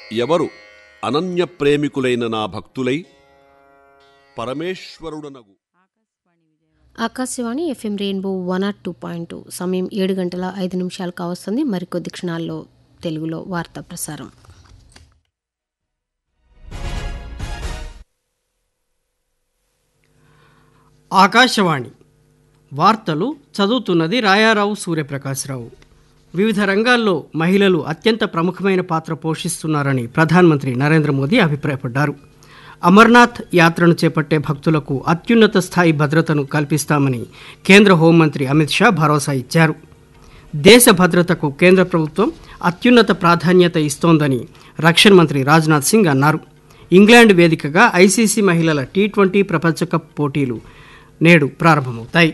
ఎవరు అనన్య ప్రేమికులైన నా భక్తులై పరమేశ్వరుడనగు Akashvani FM rainbow one R two point two సమయం ఏడు గంటల ఐదు నిమిషాలు కావస్తుంది మరికొద్ది క్షణాల్లో తెలుగులో వార్తా ప్రసారం ఆకాశవాణి వార్తలు చదువుతున్నది రాయారావు సూర్యప్రకాశ్రావు వివిధ రంగాల్లో మహిళలు అత్యంత ప్రముఖమైన పాత్ర పోషిస్తున్నారని ప్రధానమంత్రి నరేంద్ర మోదీ అభిప్రాయపడ్డారు అమర్నాథ్ యాత్రను చేపట్టే భక్తులకు అత్యున్నత స్థాయి భద్రతను కల్పిస్తామని కేంద్ర హోంమంత్రి అమిత్ షా భరోసా ఇచ్చారు దేశ భద్రతకు కేంద్ర ప్రభుత్వం అత్యున్నత ప్రాధాన్యత ఇస్తోందని రక్షణ మంత్రి రాజ్నాథ్ సింగ్ అన్నారు ఇంగ్లాండ్ వేదికగా ఐసీసీ మహిళల టీ ట్వంటీ ప్రపంచ కప్ పోటీలు నేడు ప్రారంభమవుతాయి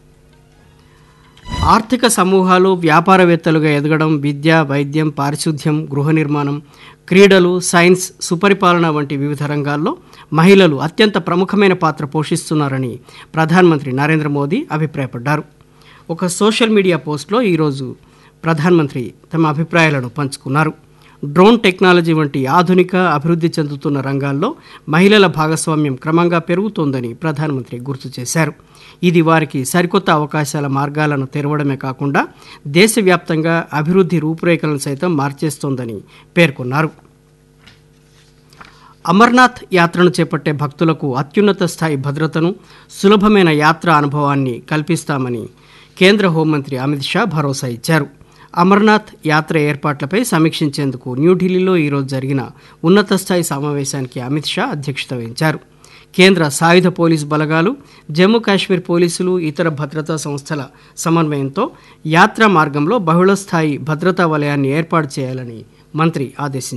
ఆర్థిక సమూహాలు వ్యాపారవేత్తలుగా ఎదగడం విద్య వైద్యం పారిశుద్ధ్యం గృహ నిర్మాణం క్రీడలు సైన్స్ సుపరిపాలన వంటి వివిధ రంగాల్లో మహిళలు అత్యంత ప్రముఖమైన పాత్ర పోషిస్తున్నారని ప్రధానమంత్రి నరేంద్ర మోదీ అభిప్రాయపడ్డారు ఒక సోషల్ మీడియా పోస్ట్లో ఈరోజు ప్రధానమంత్రి తమ అభిప్రాయాలను పంచుకున్నారు డ్రోన్ టెక్నాలజీ వంటి ఆధునిక అభివృద్ధి చెందుతున్న రంగాల్లో మహిళల భాగస్వామ్యం క్రమంగా పెరుగుతోందని ప్రధానమంత్రి గుర్తు చేశారు ఇది వారికి సరికొత్త అవకాశాల మార్గాలను తెరవడమే కాకుండా దేశవ్యాప్తంగా అభివృద్ధి రూపురేఖలను సైతం మార్చేస్తోందని పేర్కొన్నారు అమర్నాథ్ యాత్రను చేపట్టే భక్తులకు అత్యున్నత స్థాయి భద్రతను సులభమైన యాత్ర అనుభవాన్ని కల్పిస్తామని కేంద్ర హోంమంత్రి అమిత్ షా భరోసా ఇచ్చారు అమర్నాథ్ యాత్ర ఏర్పాట్లపై సమీక్షించేందుకు న్యూఢిల్లీలో ఈరోజు జరిగిన ఉన్నత స్థాయి సమావేశానికి అమిత్ షా అధ్యక్షత వహించారు కేంద్ర సాయుధ పోలీస్ బలగాలు జమ్మూ కాశ్మీర్ పోలీసులు ఇతర భద్రతా సంస్థల సమన్వయంతో యాత్రా మార్గంలో బహుళస్థాయి భద్రతా వలయాన్ని ఏర్పాటు చేయాలని మంత్రి ఆదేశించారు